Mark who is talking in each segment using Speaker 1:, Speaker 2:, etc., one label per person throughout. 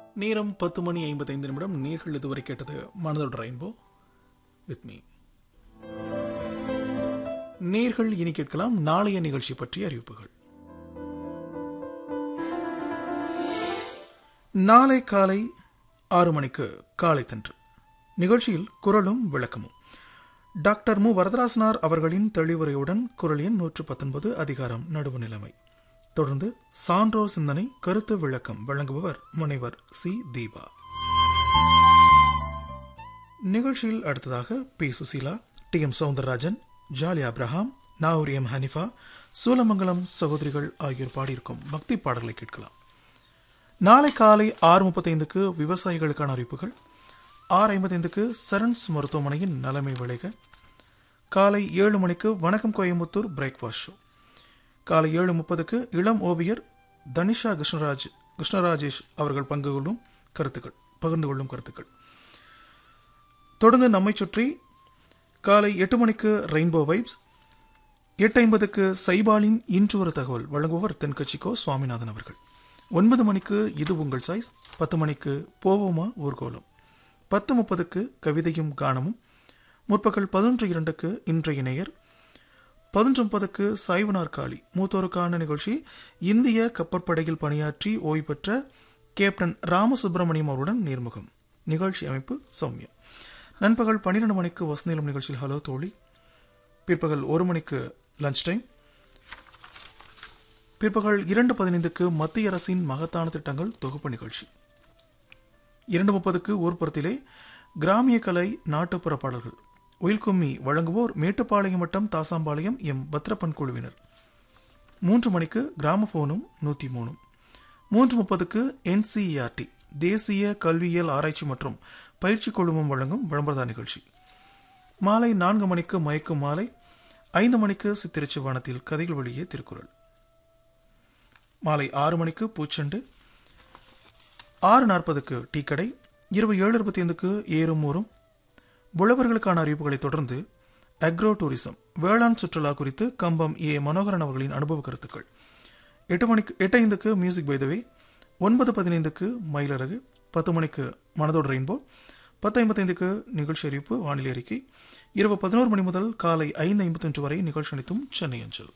Speaker 1: நேரம் பத்து மணி ஐம்பத்தைந்து நிமிடம் நேர்கள் இதுவரை கேட்டது மனதோட ரெயின்போ வித் மீ நேர்கள் இனி கேட்கலாம் நாளைய நிகழ்ச்சி பற்றிய அறிவிப்புகள் நாளை காலை ஆறு மணிக்கு காலை தன்று நிகழ்ச்சியில் குரலும் விளக்கமும் டாக்டர் மு வரதராசனார் அவர்களின் தெளிவுரையுடன் குரல் எண் நூற்று பத்தொன்பது அதிகாரம் நடுவு நிலைமை தொடர்ந்து சான்றோர் சிந்தனை கருத்து விளக்கம் வழங்குபவர் முனைவர் சி தீபா நிகழ்ச்சியில் அடுத்ததாக P Susheela T M Soundararajan Jolly Abraham Nagore M Hanifa Soolamangalam சகோதரிகள் ஆகியோர் பாடியிருக்கும் பக்தி பாடல்களை கேட்கலாம் நாளை காலை ஆறு முப்பத்தைந்துக்கு விவசாயிகளுக்கான அறிவிப்புகள் ஆறு ஐம்பத்தைந்துக்கு சரண்ஸ் மருத்துவமனையின் நலமை விளைக காலை ஏழு மணிக்கு வணக்கம் கோயம்புத்தூர் பிரேக்ஃபாஸ்ட் ஷோ காலை ஏழு முப்பதுக்கு இளம் ஓவியர் தனிஷா கிருஷ்ணராஜ் கிருஷ்ணராஜேஷ் அவர்கள் பங்கு கொள்ளும் கருத்துக்கள் பகிர்ந்து கொள்ளும் கருத்துக்கள் தொடர்ந்து நம்மை சுற்றி காலை எட்டு மணிக்கு ரெயின்போ வைப்ஸ் எட்டு ஐம்பதுக்கு சைபாலின் இன்று ஒரு தகவல் வழங்குபவர் தென்கட்சிக்கோ சுவாமிநாதன் அவர்கள் ஒன்பது மணிக்கு இது உங்கள் சாய்ஸ் பத்து மணிக்கு போவோமா ஊர்கோலம் பத்து முப்பதுக்கு கவிதையும் கானமும் முற்பகல் பதினொன்று இரண்டுக்கு இன்றைய நேயர் பதினொன்று முப்பதுக்கு சாய்வு நாற்காலி மூத்தோருக்கான நிகழ்ச்சி இந்திய கப்பற்படையில் பணியாற்றி ஓய்வு பெற்ற கேப்டன் ராமசுப்பிரமணியம் அவருடன் நேர்முகம் நிகழ்ச்சி அமைப்பு சௌமியா நண்பகல் பன்னிரண்டு மணிக்கு வசந்தீலம் நிகழ்ச்சியில் ஹலோ தோழி பிற்பகல் ஒரு மணிக்கு லஞ்ச் டைம் பிற்பகல் இரண்டு பதினைந்துக்கு மத்திய அரசின் மகத்தான திட்டங்கள் தொகுப்பு நிகழ்ச்சி இரண்டு முப்பதுக்கு ஊர்ப்புறத்திலே கிராமிய கலை நாட்டுப்புற பாடல்கள் ஒயில்கும்மி வழங்குவோர் மேட்டுப்பாளையம் வட்டம் தாசாம்பாளையம் எம் பத்ரப்பன் குழுவினர் மூன்று மணிக்கு கிராமபோனும் நூற்றி மூணும் மூன்று முப்பதுக்கு என்சிஇஆர்டி தேசிய கல்வியியல் ஆராய்ச்சி மற்றும் பயிற்சி குழுமம் வழங்கும் விளம்பரதா நிகழ்ச்சி மாலை நான்கு மணிக்கு மயக்கும் மாலை ஐந்து மணிக்கு சித்திரச்சி வானத்தில் கதைகள் வழியே திருக்குறள் மாலை ஆறு மணிக்கு பூச்செண்டு ஆறு நாற்பதுக்கு டீ கடை இரவு ஏழு இருபத்தி ஐந்துக்கு ஏறும் ஊரும் உழவர்களுக்கான அறிவிப்புகளை தொடர்ந்து அக்ரோ டூரிசம் வேளாண் சுற்றுலா குறித்து கம்பம் ஏ மனோகரன் அவர்களின் அனுபவ கருத்துக்கள் எட்டு மணிக்கு எட்டு ஐந்துக்கு மியூசிக் பைதவே ஒன்பது பதினைந்துக்கு மயிலரகு பத்து மணிக்கு மனதோடு ரெயின்போ பத்து ஐம்பத்தைந்துக்கு நிகழ்ச்சி அறிவிப்பு வானிலை அறிக்கை இரவு பதினோரு மணி முதல் காலை ஐந்து ஐம்பத்தொன்று வரை நிகழ்ச்சி அனைத்தும் சென்னை அஞ்சல்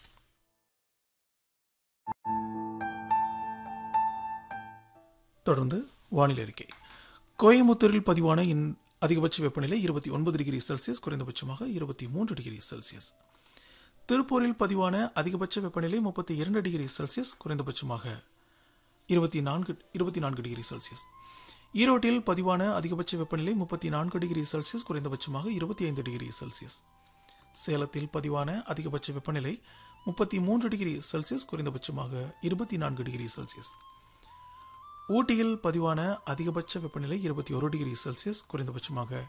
Speaker 1: தொடர்ந்து வானிலை அறிக்கை கோயம்புத்தூரில் பதிவான இன் அதிகபட்ச வெப்பநிலை இருபத்தி ஒன்பது டிகிரி செல்சியஸ் குறைந்தபட்சமாக இருபத்தி மூன்று டிகிரி செல்சியஸ் திருப்பூரில் பதிவான அதிகபட்ச வெப்பநிலை முப்பத்தி இரண்டு டிகிரி செல்சியஸ் குறைந்தபட்சமாக இருபத்தி நான்கு இருபத்தி நான்கு டிகிரி செல்சியஸ் ஈரோட்டில் பதிவான அதிகபட்ச வெப்பநிலை முப்பத்தி நான்கு டிகிரி செல்சியஸ் குறைந்தபட்சமாக இருபத்தி ஐந்து டிகிரி செல்சியஸ் சேலத்தில் பதிவான அதிகபட்ச வெப்பநிலை முப்பத்தி மூன்று டிகிரி செல்சியஸ் குறைந்தபட்சமாக இருபத்தி நான்கு டிகிரி செல்சியஸ் ஊட்டியில் பதிவான அதிகபட்ச வெப்பநிலை இருபத்தி ஒரு டிகிரி செல்சியஸ் குறைந்தபட்சமாக